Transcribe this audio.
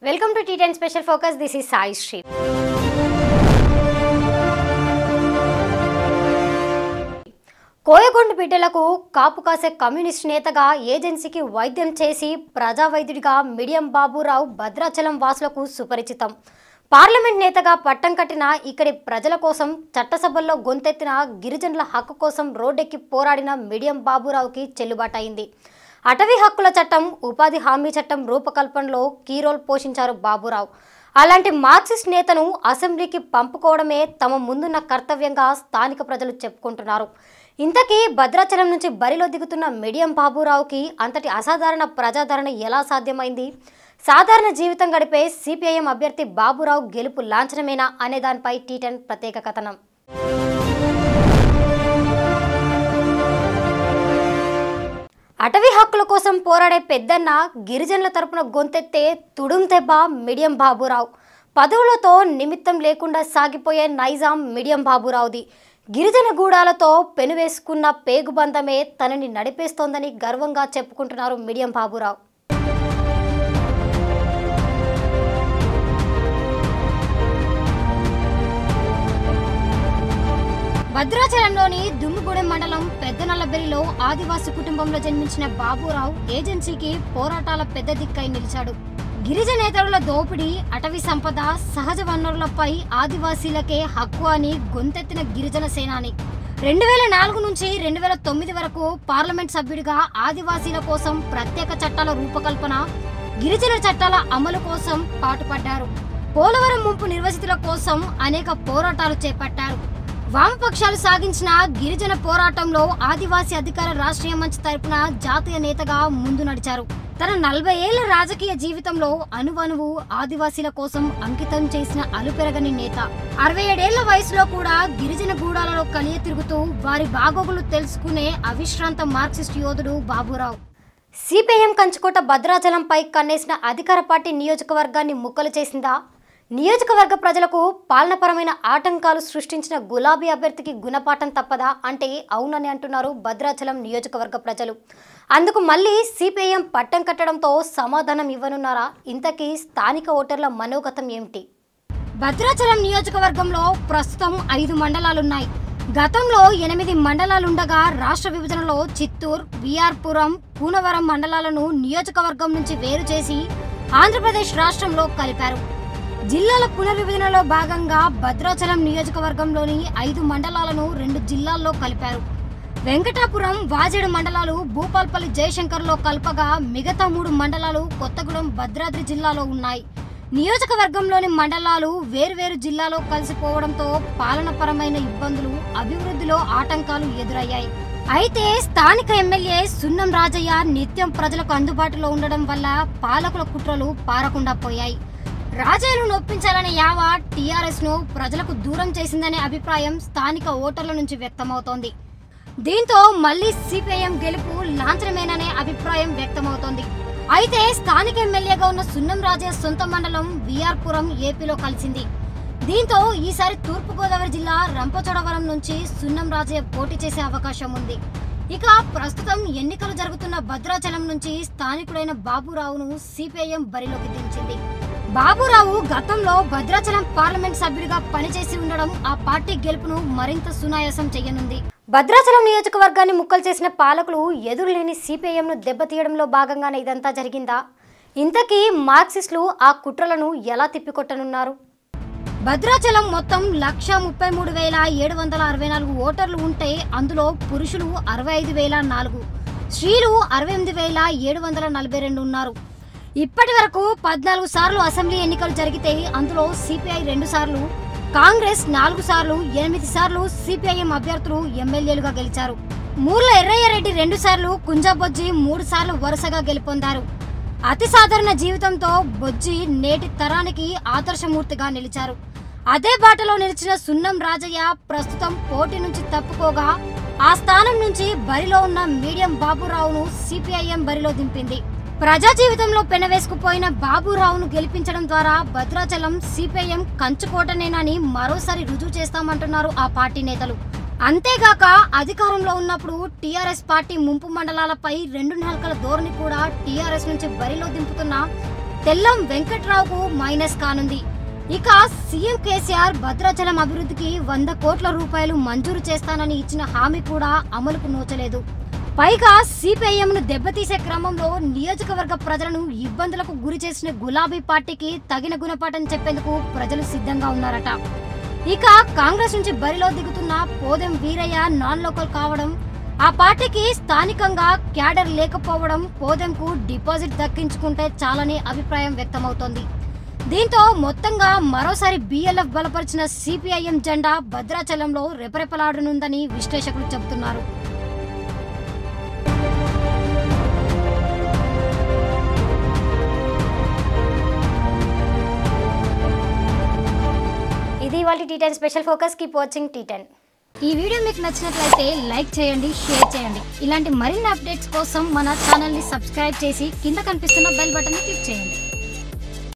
welcome to T ten special focus this is Sai Sri Koyagonda బిడ్డలకు కాపు కాసే కమ్యూనిస్ట్ నేతగా ఏజెన్సీకి వైద్యం చేసి ప్రజా వైద్యుడిగా మిడియం బాబురావు భద్రాచలం వాసులకు సుపరిచితం పార్లమెంట్ నేతగా పట్టం కట్టిన ఇక్కడి ప్రజల కోసం చట్టసభల్లో గొంతెత్తిన గిరిజనుల హక్కు కోసం రోడ్డెక్కి పోరాడిన మిడియం బాబురావుకి చెల్లుబాటైంది అటవీ హక్కుల చట్టం ఉపాధి హామీ చట్టం రూపకల్పనలో కీ రోల్ పోషించారు బాబురావు అలాంటి మార్క్సిస్ట్ నేతను అసెంబ్లీకి పంపుకోవడమే తమ ముందున్న కర్తవ్యంగా స్థానిక ప్రజలు చెప్పుకుంటున్నారు ఇంతకీ భద్రాచలం నుంచి బరిలో దిగుతున్న మిడియం బాబురావుకి అంతటి అసాధారణ ప్రజాదరణ ఎలా సాధ్యమైంది సాధారణ జీవితం గడిపే సిపిఐఎం అభ్యర్థి బాబురావు గెలుపు లాంఛనమేనా అనే దానిపై టీటెన్ ప్రత్యేక కథనం అటవీ హక్కుల కోసం పోరాడే పెద్దన్న గిరిజనుల తరపున గొంతెత్తే తుడుం దెబ్బ మిడియం బాబురావు పదవులతో నిమిత్తం లేకుండా సాగిపోయే నైజాం మిడియం బాబురావుది గిరిజన గూడాలతో పెనువేసుకున్న పేగుబంధమే తనని నడిపేస్తోందని గర్వంగా చెప్పుకుంటున్నారు మిడియం బాబురావు భద్రాచలంలోని దుమ్ముగూడెం మండలం పెద్దనల్లబెల్లిలో ఆదివాసి కుటుంబంలో జన్మించిన బాబురావు ఏజెన్సీకి పోరాటాల పెద్ద దిక్కై నిలిచాడు గిరిజనేతరుల దోపిడీ అటవీ సంపద సహజ వనరులపై ఆదివాసీలకే హక్కు అని గొంతెత్తిన గిరిజన సేనాని రెండు వేల నాలుగు నుంచి రెండు వేల తొమ్మిది వరకు పార్లమెంట్ సభ్యుడిగా ఆదివాసీల కోసం ప్రత్యేక చట్టాల రూపకల్పన గిరిజన చట్టాల అమలు కోసం పాటుపడ్డారు పోలవరం ముంపు నిర్వసితుల కోసం అనేక పోరాటాలు చేపట్టారు వామపక్షాలు సాగించిన గిరిజన పోరాటంలో ఆదివాసీ అధికార రాష్ట్రీయ మంచ్ తరపున జాతీయ నేతగా ముందు నడిచారు తన నలభై ఏళ్ల రాజకీయ జీవితంలో అనువనువు ఆదివాసీల కోసం అంకితం చేసిన అలుపెరగని నేత అరవై ఏడేళ్ల వయసులో కూడా గిరిజన గూడాలలో కలియ తిరుగుతూ వారి బాగోగులు తెలుసుకునే అవిశ్రాంత మార్క్సిస్ట్ యోధుడు బాబురావు సిపిఎం కంచుకోట భద్రాచలంపై కన్నేసిన అధికార పార్టీ నియోజకవర్గాన్ని ముక్కలు చేసిందా నియోజకవర్గ ప్రజలకు పాలనపరమైన ఆటంకాలు సృష్టించిన గులాబీ అభ్యర్థికి గుణపాఠం తప్పదా అంటే అవునని అంటున్నారు భద్రాచలం నియోజకవర్గ ప్రజలు అందుకు మళ్ళీ సిపిఐఎం పట్టం కట్టడంతో సమాధానం ఇవ్వనున్నారా ఇంతకీ స్థానిక ఓటర్ల మనోగతం ఏమిటి భద్రాచలం నియోజకవర్గంలో ప్రస్తుతం ఐదు మండలాలున్నాయి గతంలో ఎనిమిది మండలాలుండగా రాష్ట్ర విభజనలో చిత్తూరు విఆర్పురం కూనవరం మండలాలను నియోజకవర్గం నుంచి వేరు చేసి ఆంధ్రప్రదేశ్ రాష్ట్రంలో కలిపారు జిల్లాల పునర్విభజనలో భాగంగా భద్రాచలం నియోజకవర్గంలోని ఐదు మండలాలను రెండు జిల్లాల్లో కలిపారు వెంకటాపురం వాజేడు మండలాలు భూపాల్పల్లి జయశంకర్లో కలపగా మిగతా మూడు మండలాలు కొత్తగూడెం భద్రాద్రి జిల్లాలో ఉన్నాయి నియోజకవర్గంలోని మండలాలు వేర్వేరు జిల్లాలో కలిసిపోవడంతో పాలనపరమైన ఇబ్బందులు అభివృద్ధిలో ఆటంకాలు ఎదురయ్యాయి అయితే స్థానిక ఎమ్మెల్యే సున్నం రాజయ్య నిత్యం ప్రజలకు అందుబాటులో ఉండడం వల్ల పాలకుల కుట్రలు పారకుండా పోయాయి రాజయ్యను నొప్పించాలనే యావ టీఆర్ఎస్ ను ప్రజలకు దూరం చేసిందనే అభిప్రాయం స్థానిక ఓటర్ల నుంచి వ్యక్తమవుతోంది దీంతో మళ్లీ సిపిఐఎం గెలుపు లాంఛనమేననే అభిప్రాయం వ్యక్తమవుతోంది అయితే స్థానిక ఎమ్మెల్యేగా ఉన్న సున్నం రాజయ్య సొంత మండలం విఆర్పురం ఏపీలో కలిసింది దీంతో ఈసారి తూర్పుగోదావరి జిల్లా రంపచోడవరం నుంచి సున్నం రాజయ్య పోటీ చేసే అవకాశం ఉంది ఇక ప్రస్తుతం ఎన్నికలు జరుగుతున్న భద్రాచలం నుంచి స్థానికుడైన బాబురావును సిపిఐఎం బరిలోకి దించింది బాబురావు గతంలో భద్రాచలం పార్లమెంట్ సభ్యుడిగా పనిచేసి ఉండడం ఆ పార్టీ గెలుపును మరింత సునాయాసం చేయనుంది భద్రాచలం నియోజకవర్గాన్ని ముక్కలు చేసిన పాలకులు ఎదురులేని సిపిఐఎంను దెబ్బతీయడంలో భాగంగానే ఇదంతా జరిగిందా ఇంతకీ మార్క్సిస్టులు ఆ కుట్రలను ఎలా తిప్పికొట్టనున్నారు భద్రాచలం మొత్తం లక్ష ముప్పై మూడు వేల ఏడు వందల అరవై నాలుగు ఓటర్లు ఉంటే అందులో పురుషులు అరవై ఐదు వేల నాలుగు స్త్రీలు అరవై ఎనిమిది వేల ఏడు వందల నలభై రెండు ఉన్నారు ఇప్పటి వరకు పద్నాలుగు సార్లు అసెంబ్లీ ఎన్నికలు జరిగితే అందులో సిపిఐ రెండు సార్లు కాంగ్రెస్ నాలుగు సార్లు ఎనిమిది సార్లు సిపిఐఎం అభ్యర్థులు ఎమ్మెల్యేలుగా గెలిచారు మూర్ల ఎర్రయ్యారెడ్డి రెండు సార్లు కుంజాబొజ్జి మూడు సార్లు వరుసగా గెలుపొందారు అతి సాధారణ జీవితంతో బొజ్జి నేటి తరానికి ఆదర్శమూర్తిగా నిలిచారు అదే బాటలో నిలిచిన సున్నం రాజయ్య ప్రస్తుతం పోటీ నుంచి తప్పుకోగా ఆ స్థానం నుంచి బరిలో ఉన్న మీడియం బాబురావును సిపిఐఎం బరిలో దింపింది ప్రజా జీవితంలో పెనవేసుకుపోయిన బాబురావును గెలిపించడం ద్వారా భద్రాచలం సిపిఐఎం కంచుకోటనేనని మరోసారి రుజువు చేస్తామంటున్నారు ఆ పార్టీ నేతలు అంతేగాక అధికారంలో ఉన్నప్పుడు టీఆర్ఎస్ పార్టీ ముంపు మండలాలపై రెండు నాలుకల ధోరణి కూడా టీఆర్ఎస్ నుంచి బరిలో దింపుతున్న తెల్లం వెంకట్రావుకు మైనస్ కానుంది ఇక సీఎం కేసీఆర్ భద్రాచలం అభివృద్ధికి వంద కోట్ల రూపాయలు మంజూరు చేస్తానని ఇచ్చిన హామీ కూడా అమలుకు నోచలేదు పైగా సిపిఐఎంను దెబ్బతీసే క్రమంలో నియోజకవర్గ ప్రజలను ఇబ్బందులకు గురి చేసిన గులాబీ పార్టీకి తగిన గుణపాఠం చెప్పేందుకు ప్రజలు సిద్ధంగా ఉన్నారట ఇక కాంగ్రెస్ నుంచి బరిలో దిగుతున్న పోదెం వీరయ్య నాన్ లోకల్ కావడం ఆ పార్టీకి స్థానికంగా క్యాడర్ లేకపోవడం పోదెంకు డిపాజిట్ దక్కించుకుంటే చాలని అభిప్రాయం వ్యక్తమవుతోంది దీంతో మొత్తంగా మరోసారి బిఎల్ఎఫ్ బలపరిచిన సిపిఐఎం జెండా భద్రాచలంలో రెపరెపలాడనుందని విశ్లేషకులు చెబుతున్నారు ఇది వాళ్ళ T ten special focus keep watching T ten ఈ వీడియో మీకు నచ్చినట్లయితే లైక్ చేయండి షేర్ చేయండి ఇలాంటి మరిన్ని అప్డేట్స్ కోసం మన ఛానల్ని సబ్స్క్రైబ్ చేసి కింద కనిపిస్తున్న బెల్ బటన్ని క్లిక్ చేయండి